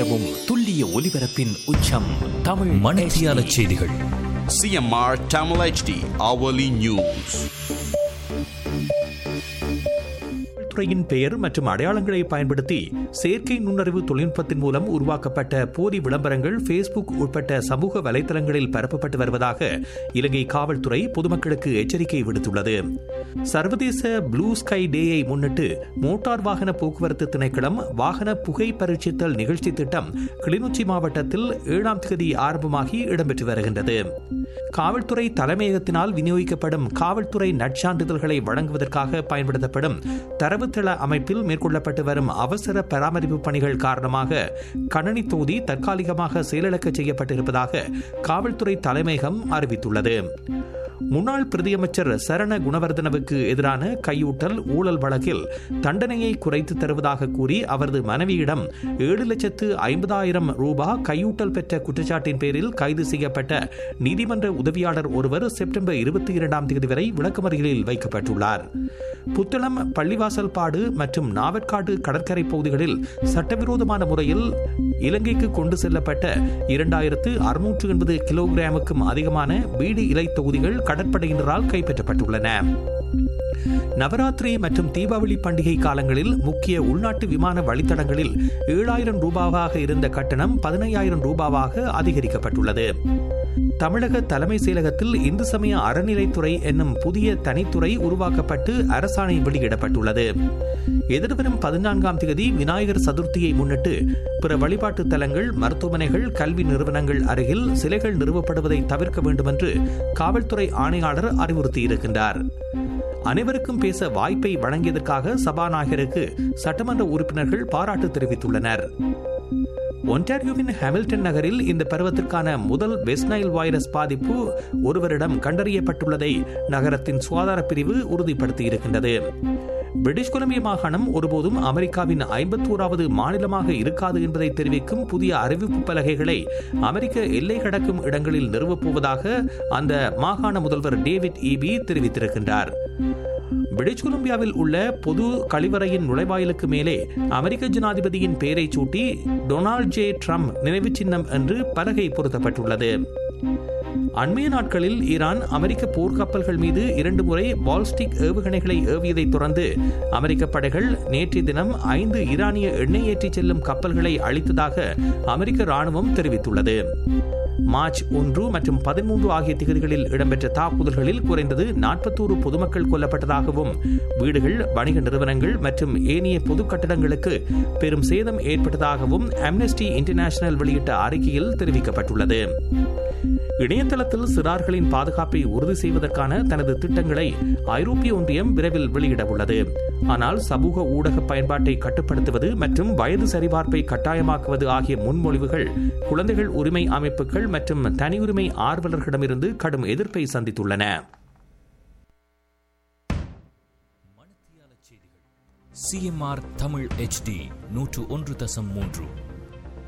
நிலவும் துல்லிய ஒலிபரப்பின் உச்சம் தமிழ் மணித்தியால HD. செய்திகள் CMR Tamil HD hourly news. துறையின் பெயர் மற்றும் அடையாளங்களை பயன்படுத்தி செயற்கை நுண்ணறிவு தொழில்நுட்பத்தின் மூலம் உருவாக்கப்பட்ட போலி விளம்பரங்கள் ஃபேஸ்புக் உட்பட்ட சமூக வலைதளங்களில் பரப்பப்பட்டு வருவதாக இலங்கை காவல்துறை பொதுமக்களுக்கு எச்சரிக்கை விடுத்துள்ளது சர்வதேச ப்ளூ ஸ்கை டேயை முன்னிட்டு மோட்டார் வாகன போக்குவரத்து திணைக்களம் வாகன புகை பரீட்சித்தல் நிகழ்ச்சி திட்டம் கிளிநொச்சி மாவட்டத்தில் ஏழாம் தேதி ஆரம்பமாகி இடம்பெற்று வருகின்றது காவல்துறை தலைமையகத்தினால் விநியோகிக்கப்படும் காவல்துறை நற்சான்றிதழ்களை வழங்குவதற்காக பயன்படுத்தப்படும் தரவுத்தள அமைப்பில் மேற்கொள்ளப்பட்டு வரும் அவசர பராமரிப்பு பணிகள் காரணமாக கணனி தொகுதி தற்காலிகமாக செயலிழக்க செய்யப்பட்டிருப்பதாக காவல்துறை தலைமையகம் அறிவித்துள்ளது முன்னாள் பிரதியமைச்சர் சரண குணவர்தனவுக்கு எதிரான கையூட்டல் ஊழல் வழக்கில் தண்டனையை குறைத்து தருவதாக கூறி அவரது மனைவியிடம் ஏழு லட்சத்து ஐம்பதாயிரம் ரூபாய் கையூட்டல் பெற்ற குற்றச்சாட்டின் பேரில் கைது செய்யப்பட்ட நீதிமன்ற உதவியாளர் ஒருவர் செப்டம்பர் இருபத்தி இரண்டாம் தேதி வரை விளக்கமறியலில் வைக்கப்பட்டுள்ளார் புத்தளம் பள்ளிவாசல் பாடு மற்றும் நாவற்காடு கடற்கரை பகுதிகளில் சட்டவிரோதமான முறையில் இலங்கைக்கு கொண்டு செல்லப்பட்ட இரண்டாயிரத்து அறுநூற்று எண்பது கிலோகிராமுக்கும் அதிகமான பீடி இலை தொகுதிகள் கடற்படையினரால் கைப்பற்றப்பட்டுள்ளன நவராத்திரி மற்றும் தீபாவளி பண்டிகை காலங்களில் முக்கிய உள்நாட்டு விமான வழித்தடங்களில் ஏழாயிரம் ரூபாவாக இருந்த கட்டணம் பதினையாயிரம் ரூபாவாக அதிகரிக்கப்பட்டுள்ளது தமிழக தலைமை செயலகத்தில் இந்து சமய அறநிலைத்துறை என்னும் புதிய தனித்துறை உருவாக்கப்பட்டு அரசாணை வெளியிடப்பட்டுள்ளது எதிர்வரும் பதினான்காம் தேதி விநாயகர் சதுர்த்தியை முன்னிட்டு பிற வழிபாட்டு தலங்கள் மருத்துவமனைகள் கல்வி நிறுவனங்கள் அருகில் சிலைகள் நிறுவப்படுவதை தவிர்க்க வேண்டும் என்று காவல்துறை ஆணையாளர் அறிவுறுத்தியிருக்கின்றார் அனைவருக்கும் பேச வாய்ப்பை வழங்கியதற்காக சபாநாயகருக்கு சட்டமன்ற உறுப்பினர்கள் பாராட்டு தெரிவித்துள்ளனர் ஒன்டாரியோவின் ஹாமில்டன் நகரில் இந்த பருவத்திற்கான முதல் வெஸ்ட் நைல் வைரஸ் பாதிப்பு ஒருவரிடம் கண்டறியப்பட்டுள்ளதை நகரத்தின் சுகாதார பிரிவு உறுதிப்படுத்தியிருக்கின்றது பிரிட்டிஷ் கொலம்பியா மாகாணம் ஒருபோதும் அமெரிக்காவின் ஐம்பத்தோராவது மாநிலமாக இருக்காது என்பதை தெரிவிக்கும் புதிய அறிவிப்பு பலகைகளை அமெரிக்க எல்லை கடக்கும் இடங்களில் நிறுவப் போவதாக அந்த மாகாண முதல்வர் டேவிட் ஈபி தெரிவித்திருக்கின்றார் பிரிட்டிஷ் கொலம்பியாவில் உள்ள பொது கழிவறையின் நுழைவாயிலுக்கு மேலே அமெரிக்க ஜனாதிபதியின் பெயரை சூட்டி டொனால்ட் ஜே ட்ரம்ப் நினைவு சின்னம் என்று பலகை பொருத்தப்பட்டுள்ளது அண்மைய நாட்களில் ஈரான் அமெரிக்க போர்க்கப்பல்கள் மீது இரண்டு முறை பால்ஸ்டிக் ஏவுகணைகளை ஏவியதை தொடர்ந்து அமெரிக்க படைகள் நேற்றைய தினம் ஐந்து ஈரானிய எண்ணெய் ஏற்றிச் செல்லும் கப்பல்களை அழித்ததாக அமெரிக்க ராணுவம் தெரிவித்துள்ளது மார்ச் ஒன்று மற்றும் பதிமூன்று ஆகிய திகதிகளில் இடம்பெற்ற தாக்குதல்களில் குறைந்தது நாற்பத்தோரு பொதுமக்கள் கொல்லப்பட்டதாகவும் வீடுகள் வணிக நிறுவனங்கள் மற்றும் ஏனைய பொது கட்டடங்களுக்கு பெரும் சேதம் ஏற்பட்டதாகவும் அம்னஸ்டி இன்டர்நேஷனல் வெளியிட்ட அறிக்கையில் தெரிவிக்கப்பட்டுள்ளது இணையதளத்தில் சிறார்களின் பாதுகாப்பை உறுதி செய்வதற்கான தனது திட்டங்களை ஐரோப்பிய ஒன்றியம் விரைவில் வெளியிட உள்ளது ஆனால் சமூக ஊடக பயன்பாட்டை கட்டுப்படுத்துவது மற்றும் வயது சரிபார்ப்பை கட்டாயமாக்குவது ஆகிய முன்மொழிவுகள் குழந்தைகள் உரிமை அமைப்புகள் மற்றும் தனியுரிமை ஆர்வலர்களிடமிருந்து கடும் எதிர்ப்பை சந்தித்துள்ளன சிஎம்ஆர் தமிழ் HD நூற்று ஒன்று தசம் மூன்று